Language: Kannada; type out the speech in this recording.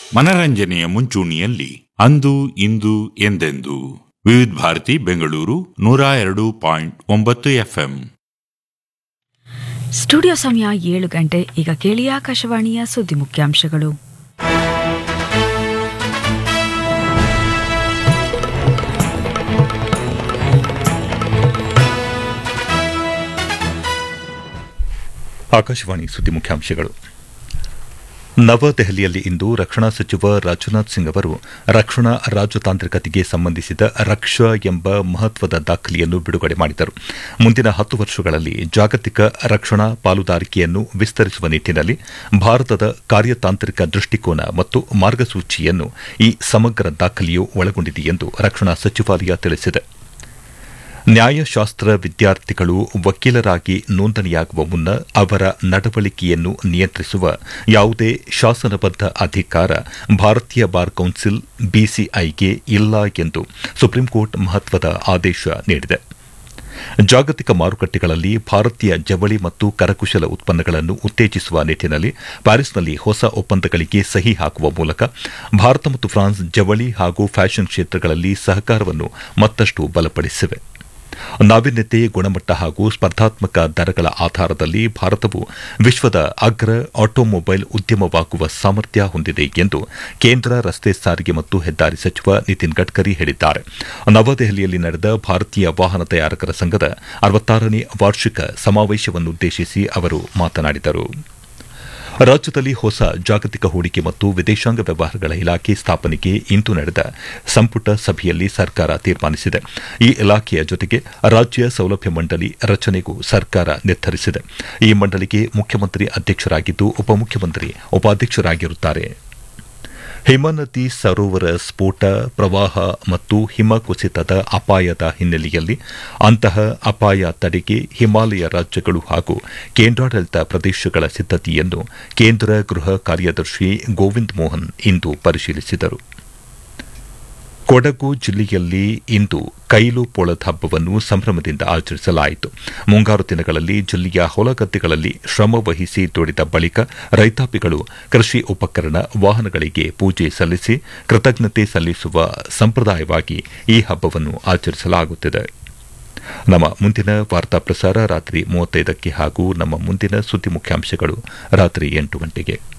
ಮನರಂಜನೆಯ ಮುಂಚೂಣಿಯಲ್ಲಿ ಅಂದು ಇಂದು ಎಂದೆಂದು ವಿವಿಧ ಭಾರತಿ ಬೆಂಗಳೂರು ನೂರ ಎರಡು ಪಾಯಿಂಟ್ ಒಂಬತ್ತು ಎಫ್ಎಂ ಸ್ಟುಡಿಯೋ ಸಮಯ ಏಳು ಗಂಟೆ ಈಗ ಕೇಳಿ ಆಕಾಶವಾಣಿಯ ಸುದ್ದಿ ಮುಖ್ಯಾಂಶಗಳು ಆಕಾಶವಾಣಿ ಸುದ್ದಿ ಮುಖ್ಯಾಂಶಗಳು ನವದೆಹಲಿಯಲ್ಲಿ ಇಂದು ರಕ್ಷಣಾ ಸಚಿವ ರಾಜನಾಥ್ ಸಿಂಗ್ ಅವರು ರಕ್ಷಣಾ ರಾಜತಾಂತ್ರಿಕತೆಗೆ ಸಂಬಂಧಿಸಿದ ರಕ್ಷಾ ಎಂಬ ಮಹತ್ವದ ದಾಖಲೆಯನ್ನು ಬಿಡುಗಡೆ ಮಾಡಿದರು ಮುಂದಿನ ಹತ್ತು ವರ್ಷಗಳಲ್ಲಿ ಜಾಗತಿಕ ರಕ್ಷಣಾ ಪಾಲುದಾರಿಕೆಯನ್ನು ವಿಸ್ತರಿಸುವ ನಿಟ್ಟಿನಲ್ಲಿ ಭಾರತದ ಕಾರ್ಯತಾಂತ್ರಿಕ ದೃಷ್ಟಿಕೋನ ಮತ್ತು ಮಾರ್ಗಸೂಚಿಯನ್ನು ಈ ಸಮಗ್ರ ದಾಖಲೆಯು ಒಳಗೊಂಡಿದೆ ಎಂದು ರಕ್ಷಣಾ ಸಚಿವಾಲಯ ತಿಳಿಸಿದೆ ನ್ಯಾಯಶಾಸ್ತ್ರ ವಿದ್ಯಾರ್ಥಿಗಳು ವಕೀಲರಾಗಿ ನೋಂದಣಿಯಾಗುವ ಮುನ್ನ ಅವರ ನಡವಳಿಕೆಯನ್ನು ನಿಯಂತ್ರಿಸುವ ಯಾವುದೇ ಶಾಸನಬದ್ದ ಅಧಿಕಾರ ಭಾರತೀಯ ಬಾರ್ ಕೌನ್ಸಿಲ್ ಬಿಸಿಐಗೆ ಇಲ್ಲ ಎಂದು ಸುಪ್ರೀಂಕೋರ್ಟ್ ಮಹತ್ವದ ಆದೇಶ ನೀಡಿದೆ ಜಾಗತಿಕ ಮಾರುಕಟ್ಟೆಗಳಲ್ಲಿ ಭಾರತೀಯ ಜವಳಿ ಮತ್ತು ಕರಕುಶಲ ಉತ್ಪನ್ನಗಳನ್ನು ಉತ್ತೇಜಿಸುವ ನಿಟ್ಟಿನಲ್ಲಿ ಪ್ಯಾರಿಸ್ನಲ್ಲಿ ಹೊಸ ಒಪ್ಪಂದಗಳಿಗೆ ಸಹಿ ಹಾಕುವ ಮೂಲಕ ಭಾರತ ಮತ್ತು ಫ್ರಾನ್ಸ್ ಜವಳಿ ಹಾಗೂ ಫ್ಯಾಷನ್ ಕ್ಷೇತ್ರಗಳಲ್ಲಿ ಸಹಕಾರವನ್ನು ಮತ್ತಷ್ಟು ಬಲಪಡಿಸಿವೆ ನಾವೀನ್ಯತೆ ಗುಣಮಟ್ಟ ಹಾಗೂ ಸ್ಪರ್ಧಾತ್ಮಕ ದರಗಳ ಆಧಾರದಲ್ಲಿ ಭಾರತವು ವಿಶ್ವದ ಅಗ್ರ ಆಟೋಮೊಬೈಲ್ ಉದ್ಯಮವಾಗುವ ಸಾಮರ್ಥ್ಯ ಹೊಂದಿದೆ ಎಂದು ಕೇಂದ್ರ ರಸ್ತೆ ಸಾರಿಗೆ ಮತ್ತು ಹೆದ್ದಾರಿ ಸಚಿವ ನಿತಿನ್ ಗಡ್ಕರಿ ಹೇಳಿದ್ದಾರೆ ನವದೆಹಲಿಯಲ್ಲಿ ನಡೆದ ಭಾರತೀಯ ವಾಹನ ತಯಾರಕರ ಸಂಘದ ಅರವತ್ತಾರನೇ ವಾರ್ಷಿಕ ಸಮಾವೇಶವನ್ನುದ್ದೇಶಿಸಿ ಅವರು ಮಾತನಾಡಿದರು ರಾಜ್ಯದಲ್ಲಿ ಹೊಸ ಜಾಗತಿಕ ಹೂಡಿಕೆ ಮತ್ತು ವಿದೇಶಾಂಗ ವ್ಯವಹಾರಗಳ ಇಲಾಖೆ ಸ್ಥಾಪನೆಗೆ ಇಂದು ನಡೆದ ಸಂಪುಟ ಸಭೆಯಲ್ಲಿ ಸರ್ಕಾರ ತೀರ್ಮಾನಿಸಿದೆ ಈ ಇಲಾಖೆಯ ಜೊತೆಗೆ ರಾಜ್ಯ ಸೌಲಭ್ಯ ಮಂಡಳಿ ರಚನೆಗೂ ಸರ್ಕಾರ ನಿರ್ಧರಿಸಿದೆ ಈ ಮಂಡಳಿಗೆ ಮುಖ್ಯಮಂತ್ರಿ ಅಧ್ಯಕ್ಷರಾಗಿದ್ದು ಉಪಮುಖ್ಯಮಂತ್ರಿ ಉಪಾಧ್ಯಕ್ಷರಾಗಿರುತ್ತಾರೆ ಹಿಮನದಿ ಸರೋವರ ಸ್ಫೋಟ ಪ್ರವಾಹ ಮತ್ತು ಹಿಮ ಕುಸಿತದ ಅಪಾಯದ ಹಿನ್ನೆಲೆಯಲ್ಲಿ ಅಂತಹ ಅಪಾಯ ತಡೆಗೆ ಹಿಮಾಲಯ ರಾಜ್ಯಗಳು ಹಾಗೂ ಕೇಂದ್ರಾಡಳಿತ ಪ್ರದೇಶಗಳ ಸಿದ್ದತೆಯನ್ನು ಕೇಂದ್ರ ಗೃಹ ಕಾರ್ಯದರ್ಶಿ ಗೋವಿಂದ್ ಮೋಹನ್ ಇಂದು ಪರಿಶೀಲಿಸಿದರು ಕೊಡಗು ಜಿಲ್ಲೆಯಲ್ಲಿ ಇಂದು ಕೈಲು ಪೊಳದ್ ಹಬ್ಬವನ್ನು ಸಂಭ್ರಮದಿಂದ ಆಚರಿಸಲಾಯಿತು ಮುಂಗಾರು ದಿನಗಳಲ್ಲಿ ಜಿಲ್ಲೆಯ ಹೊಲಗದ್ದೆಗಳಲ್ಲಿ ಶ್ರಮ ವಹಿಸಿ ದುಡಿದ ಬಳಿಕ ರೈತಾಪಿಗಳು ಕೃಷಿ ಉಪಕರಣ ವಾಹನಗಳಿಗೆ ಪೂಜೆ ಸಲ್ಲಿಸಿ ಕೃತಜ್ಞತೆ ಸಲ್ಲಿಸುವ ಸಂಪ್ರದಾಯವಾಗಿ ಈ ಹಬ್ಬವನ್ನು ಆಚರಿಸಲಾಗುತ್ತಿದೆ ನಮ್ಮ ಮುಂದಿನ ವಾರ್ತಾ ಪ್ರಸಾರ ರಾತ್ರಿ ಮೂವತ್ತೈದಕ್ಕೆ ಹಾಗೂ ನಮ್ಮ ಮುಂದಿನ ಸುದ್ದಿ ಮುಖ್ಯಾಂಶಗಳು ರಾತ್ರಿ ಎಂಟು ಗಂಟೆಗೆ